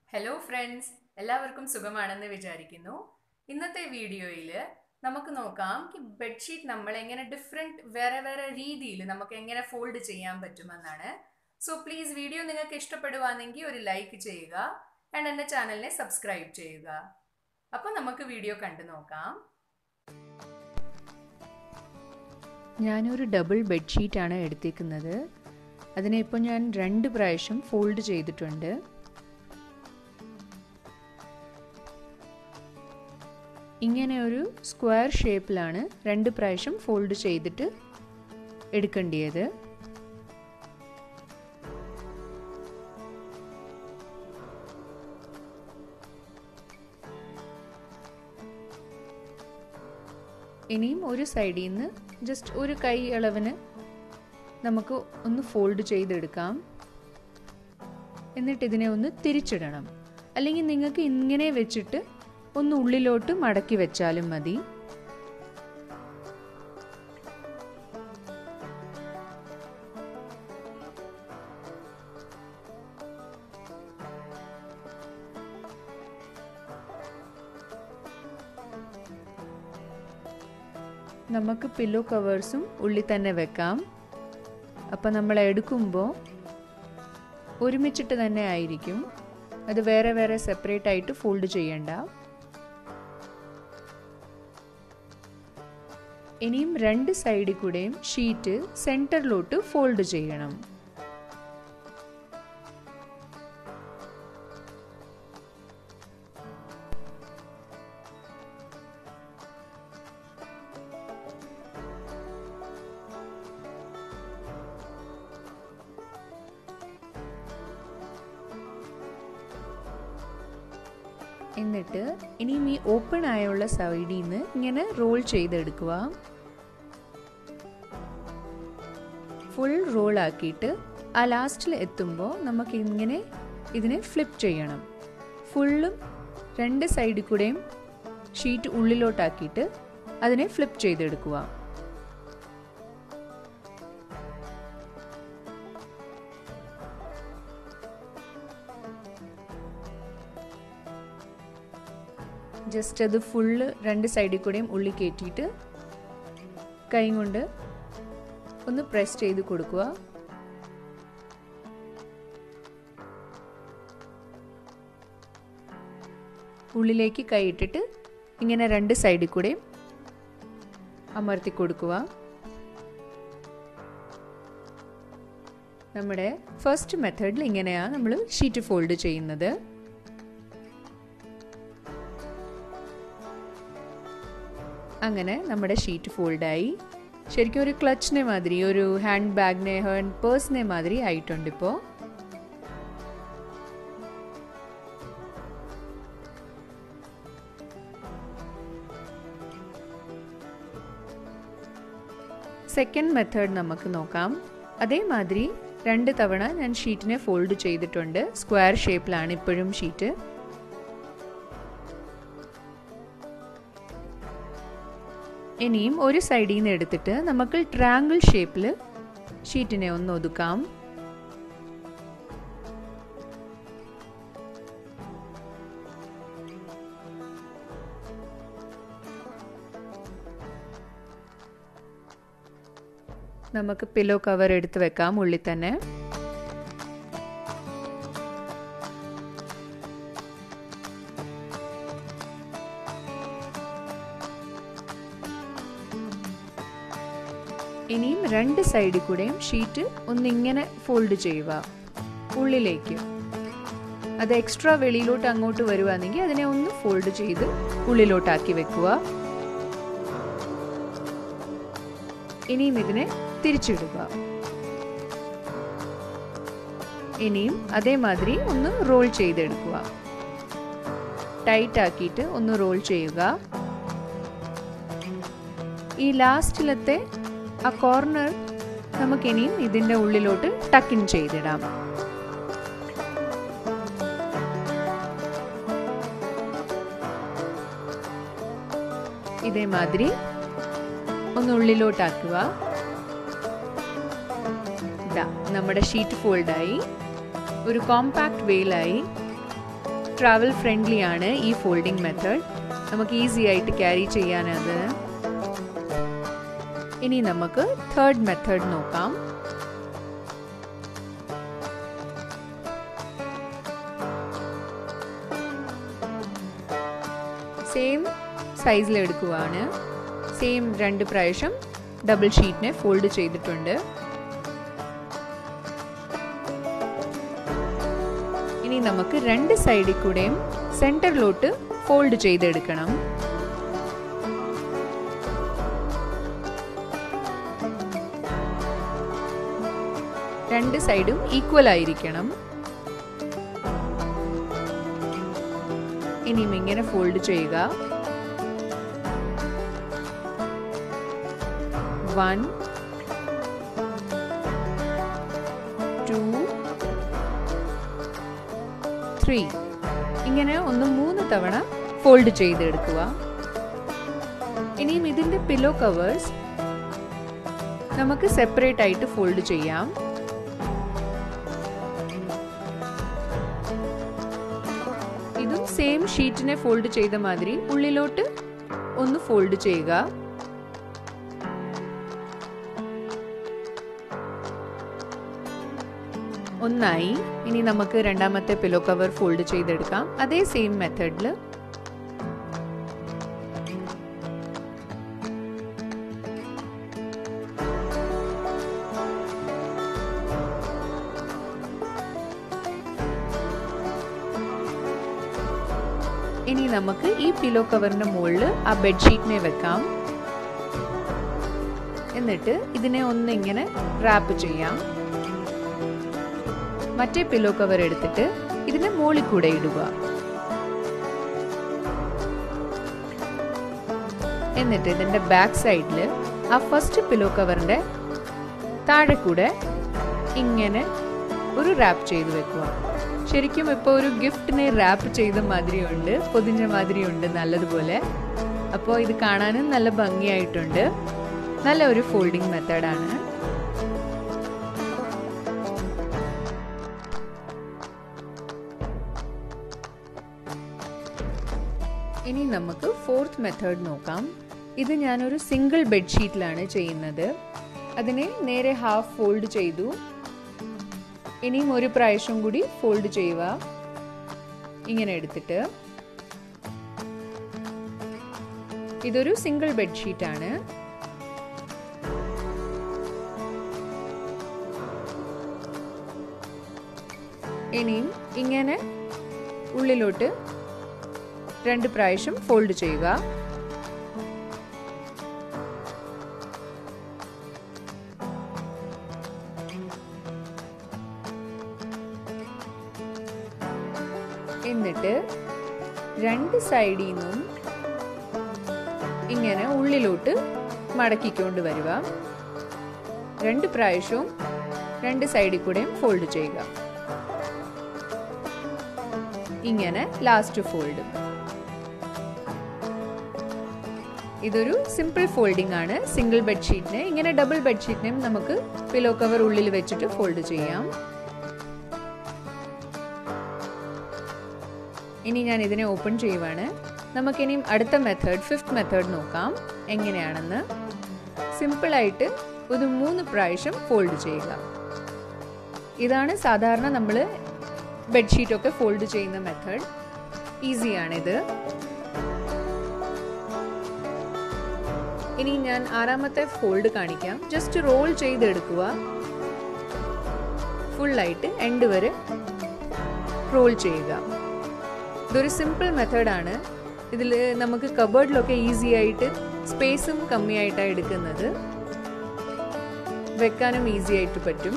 hello friends എല്ലാവർക്കും സുഖമാണെന്ന് വിചാരിക്കുന്നു ഇന്നത്തെ വീഡിയോയിൽ നമുക്ക് നോക്കാം ബെഡ്ഷീറ്റ് നമ്മൾ എങ്ങനെ ഡിഫറെൻറ്റ് വേറെ വേറെ രീതിയിൽ നമുക്ക് എങ്ങനെ ഫോൾഡ് ചെയ്യാൻ പറ്റുമെന്നാണ് സോ പ്ലീസ് വീഡിയോ നിങ്ങൾക്ക് ഇഷ്ടപ്പെടുവാണെങ്കിൽ ഒരു ലൈക്ക് ചെയ്യുക ആൻഡ് എൻ്റെ ചാനലിനെ സബ്സ്ക്രൈബ് ചെയ്യുക അപ്പോൾ നമുക്ക് വീഡിയോ കണ്ടു നോക്കാം ഞാനൊരു ഡബിൾ ബെഡ്ഷീറ്റാണ് എടുത്തേക്കുന്നത് അതിനെ ഇപ്പോൾ ഞാൻ രണ്ട് പ്രാവശ്യം ഫോൾഡ് ചെയ്തിട്ടുണ്ട് ഇങ്ങനെ ഒരു സ്ക്വയർ ഷേപ്പിലാണ് രണ്ട് പ്രാവശ്യം ഫോൾഡ് ചെയ്തിട്ട് എടുക്കേണ്ടത് ഇനിയും ഒരു സൈഡിൽ നിന്ന് ജസ്റ്റ് ഒരു കൈ അളവിന് നമുക്ക് ഒന്ന് ഫോൾഡ് ചെയ്തെടുക്കാം എന്നിട്ട് ഇതിനെ ഒന്ന് തിരിച്ചിടണം അല്ലെങ്കിൽ നിങ്ങൾക്ക് ഇങ്ങനെ വെച്ചിട്ട് ഒന്ന് ഉള്ളിലോട്ട് മടക്കി വെച്ചാലും മതി നമുക്ക് പില്ലോ കവേഴ്സും ഉള്ളിൽ തന്നെ വെക്കാം അപ്പം നമ്മൾ എടുക്കുമ്പോൾ ഒരുമിച്ചിട്ട് തന്നെ ആയിരിക്കും അത് വേറെ വേറെ സെപ്പറേറ്റ് ആയിട്ട് ഫോൾഡ് ചെയ്യണ്ട ഇനിയും രണ്ട് സൈഡിൽ കൂടെയും ഷീറ്റ് സെൻറ്ററിലോട്ട് ഫോൾഡ് ചെയ്യണം എന്നിട്ട് ഇനിയും ഈ ഓപ്പൺ ആയുള്ള സൈഡിൽ നിന്ന് ഇങ്ങനെ റോൾ ചെയ്തെടുക്കുക ഫുൾ റോൾ ആക്കിയിട്ട് ആ ലാസ്റ്റിൽ എത്തുമ്പോൾ നമുക്ക് ഇങ്ങനെ ഇതിനെ ഫ്ലിപ്പ് ചെയ്യണം ഫുള്ളും രണ്ട് സൈഡിൽ കൂടെയും ഷീറ്റ് ഉള്ളിലോട്ടാക്കിയിട്ട് അതിനെ ഫ്ലിപ്പ് ചെയ്തെടുക്കുക ജസ്റ്റ് അത് ഫുള്ള് രണ്ട് സൈഡിൽ കൂടെയും ഉള്ളി കയറ്റിയിട്ട് കൈ കൊണ്ട് ഒന്ന് പ്രസ് ചെയ്ത് കൊടുക്കുക ഉള്ളിലേക്ക് കൈ ഇട്ടിട്ട് ഇങ്ങനെ രണ്ട് സൈഡിൽ കൂടെയും അമർത്തി കൊടുക്കുക നമ്മുടെ ഫസ്റ്റ് മെത്തേഡിൽ ഇങ്ങനെയാണ് നമ്മൾ ഷീറ്റ് ഫോൾഡ് ചെയ്യുന്നത് അങ്ങനെ നമ്മുടെ ഷീറ്റ് ഫോൾഡായി ശരിക്കും ഒരു ക്ലച്ചിനെ മാതിരി ഒരു ഹാൻഡ് ബാഗിനെ ഹാൻഡ് പേഴ്സിനെ മാതിരി ആയിട്ടുണ്ട് ഇപ്പോൾ സെക്കൻഡ് മെത്തേഡ് നമുക്ക് നോക്കാം അതേമാതിരി രണ്ട് തവണ ഞാൻ ഷീറ്റിനെ ഫോൾഡ് ചെയ്തിട്ടുണ്ട് സ്ക്വയർ ഷേപ്പിലാണ് ഇപ്പോഴും ഷീറ്റ് ഇനിയും ഒരു സൈഡിൽ നിന്ന് എടുത്തിട്ട് നമുക്ക് ട്രാങ്കിൾ ഷേപ്പിൽ ഷീറ്റിനെ ഒന്ന് ഒതുക്കാം നമുക്ക് പില്ലോ കവർ എടുത്ത് വെക്കാം ഉള്ളിൽ തന്നെ ഇനിയും രണ്ട് സൈഡിൽ കൂടെയും ഷീറ്റ് ഒന്നിങ്ങനെ ഫോൾഡ് ചെയ്യുക ഉള്ളിലേക്ക് അത് എക്സ്ട്രാ വെളിയിലോട്ട് അങ്ങോട്ട് വരുവാണെങ്കിൽ അതിനെ ഒന്ന് ഫോൾഡ് ചെയ്ത് ഉള്ളിലോട്ടാക്കി വെക്കുക ഇനിയും ഇതിനെ തിരിച്ചിടുക ഇനിയും അതേമാതിരി ഒന്ന് റോൾ ചെയ്തെടുക്കുക ടൈറ്റ് ആക്കിയിട്ട് ഒന്ന് റോൾ ചെയ്യുക ഈ ലാസ്റ്റിലത്തെ ആ കോർണർ നമുക്കിനിയും ഇതിൻ്റെ ഉള്ളിലോട്ട് ടക്കിൻ ചെയ്തിടാം ഇതേമാതിരി ഒന്ന് ഉള്ളിലോട്ടാക്കുക ഇതാ നമ്മുടെ ഷീറ്റ് ഫോൾഡായി ഒരു കോമ്പാക്ട് വെയിലായി ട്രാവൽ ഫ്രണ്ട്ലി ആണ് ഈ ഫോൾഡിംഗ് മെത്തേഡ് നമുക്ക് ഈസി ആയിട്ട് ക്യാരി ചെയ്യാനത് ഇനി നമുക്ക് തേർഡ് മെത്തേഡ് നോക്കാം സെയിം സൈസിൽ എടുക്കുവാണ് സെയിം രണ്ട് പ്രാവശ്യം ഡബിൾ ഷീറ്റിനെ ഫോൾഡ് ചെയ്തിട്ടുണ്ട് ഇനി നമുക്ക് രണ്ട് സൈഡിൽ കൂടെയും സെൻറ്ററിലോട്ട് ഫോൾഡ് ചെയ്തെടുക്കണം രണ്ട് സൈഡും ഈക്വൽ ആയിരിക്കണം ഇനിയും ഇങ്ങനെ ഫോൾഡ് ചെയ്യുക വൺ ടു ത്രീ ഇങ്ങനെ ഒന്ന് മൂന്ന് തവണ ഫോൾഡ് ചെയ്തെടുക്കുക ഇനിയും ഇതിൻ്റെ പില്ലോ കവേഴ്സ് നമുക്ക് സെപ്പറേറ്റ് ആയിട്ട് ഫോൾഡ് ചെയ്യാം ഇതും സെയിം ഷീറ്റിനെ ഫോൾഡ് ചെയ്ത മാതിരി ഉള്ളിലോട്ട് ഒന്ന് ഫോൾഡ് ചെയ്യുക ഒന്നായി ഇനി നമുക്ക് രണ്ടാമത്തെ പില്ലോ കവർ ഫോൾഡ് ചെയ്തെടുക്കാം അതേ സെയിം മെത്തേഡിൽ ഇനി നമുക്ക് ഈ പില്ലോ കവറിന്റെ മുകളിൽ ആ ബെഡ്ഷീറ്റിനെ വെക്കാം എന്നിട്ട് ഇതിനെ ഒന്ന് ഇങ്ങനെ റാപ്പ് ചെയ്യാം മറ്റേ പില്ലോ കവർ എടുത്തിട്ട് ഇതിന്റെ മുകളിൽ കൂടെ ഇടുക എന്നിട്ട് ഇതിന്റെ ബാക്ക് സൈഡിൽ ആ ഫസ്റ്റ് പില്ലോ കവറിന്റെ താഴെ കൂടെ ഇങ്ങനെ ഒരു റാപ്പ് ചെയ്ത് വെക്കുക ശരിക്കും ഇപ്പോൾ ഒരു ഗിഫ്റ്റിനെ റാപ്പ് ചെയ്ത മാതിരിയുണ്ട് പൊതിഞ്ഞ മാതിരിയുണ്ട് നല്ലതുപോലെ അപ്പോൾ ഇത് കാണാനും നല്ല ഭംഗിയായിട്ടുണ്ട് നല്ല ഒരു ഫോൾഡിംഗ് മെത്തേഡാണ് ഇനി നമുക്ക് ഫോർത്ത് മെത്തേഡ് നോക്കാം ഇത് ഞാനൊരു സിംഗിൾ ബെഡ്ഷീറ്റിലാണ് ചെയ്യുന്നത് അതിനെ നേരെ ഹാഫ് ഫോൾഡ് ചെയ്തു ഇനിയും ഒരു പ്രാവശ്യം കൂടി ഫോൾഡ് ചെയ്യുക ഇങ്ങനെ എടുത്തിട്ട് ഇതൊരു സിംഗിൾ ബെഡ്ഷീറ്റ് ആണ് ഇനിയും ഇങ്ങനെ ഉള്ളിലോട്ട് രണ്ട് പ്രാവശ്യം ഫോൾഡ് ചെയ്യുക എന്നിട്ട് രണ്ട് സൈഡിൽ നിന്നും ഇങ്ങനെ ഉള്ളിലോട്ട് മടക്കിക്കൊണ്ട് വരിക രണ്ട് പ്രാവശ്യവും രണ്ട് സൈഡിൽ കൂടെയും ഫോൾഡ് ചെയ്യുക ഇങ്ങനെ ലാസ്റ്റ് ഫോൾഡ് ഇതൊരു സിമ്പിൾ ഫോൾഡിംഗ് ആണ് സിംഗിൾ ബെഡ്ഷീറ്റിന് ഇങ്ങനെ ഡബിൾ ബെഡ്ഷീറ്റിനെയും നമുക്ക് പിലോ കവർ ഉള്ളിൽ വെച്ചിട്ട് ഫോൾഡ് ചെയ്യാം ഇനി ഞാൻ ഇതിനെ ഓപ്പൺ ചെയ്യുവാണ് നമുക്കിനിയും അടുത്ത മെത്തേഡ് ഫിഫ്ത്ത് മെത്തേഡ് നോക്കാം എങ്ങനെയാണെന്ന് സിമ്പിളായിട്ട് ഒരു മൂന്ന് പ്രാവശ്യം ഫോൾഡ് ചെയ്യുക ഇതാണ് സാധാരണ നമ്മൾ ബെഡ്ഷീറ്റൊക്കെ ഫോൾഡ് ചെയ്യുന്ന മെത്തേഡ് ഈസിയാണിത് ഇനി ഞാൻ ആറാമത്തെ ഫോൾഡ് കാണിക്കാം ജസ്റ്റ് റോൾ ചെയ്തെടുക്കുക ഫുള്ളായിട്ട് എൻഡ് വരെ റോൾ ചെയ്യുക ഇതൊരു സിമ്പിൾ മെത്തേഡാണ് ഇതിൽ നമുക്ക് കബേർഡിലൊക്കെ ഈസി ആയിട്ട് സ്പേസും കമ്മിയായിട്ടാണ് എടുക്കുന്നത് വെക്കാനും ഈസി ആയിട്ട് പറ്റും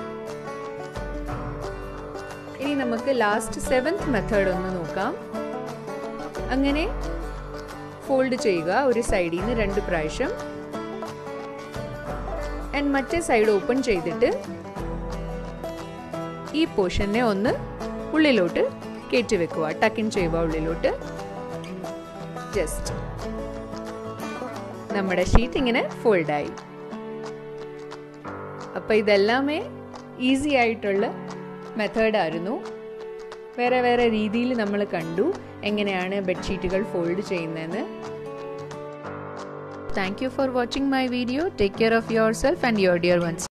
ഇനി നമുക്ക് ലാസ്റ്റ് സെവൻത് മെത്തേഡ് ഒന്ന് നോക്കാം അങ്ങനെ ഫോൾഡ് ചെയ്യുക ഒരു സൈഡിൽ നിന്ന് രണ്ട് പ്രാവശ്യം ആൻഡ് മറ്റേ സൈഡ് ഓപ്പൺ ചെയ്തിട്ട് ഈ പോർഷനെ ഒന്ന് ഉള്ളിലോട്ട് കയറ്റി വെക്കുക ടക്കിൻ ചെയ്യുക ഉള്ളിലോട്ട് ജസ്റ്റ് നമ്മുടെ ഷീറ്റ് ഇങ്ങനെ ഫോൾഡായി അപ്പം ഇതെല്ലാമേ ഈസി ആയിട്ടുള്ള മെത്തേഡായിരുന്നു വേറെ വേറെ രീതിയിൽ നമ്മൾ കണ്ടു എങ്ങനെയാണ് ബെഡ്ഷീറ്റുകൾ ഫോൾഡ് ചെയ്യുന്നതെന്ന് thank you for watching my video take care of yourself and your dear once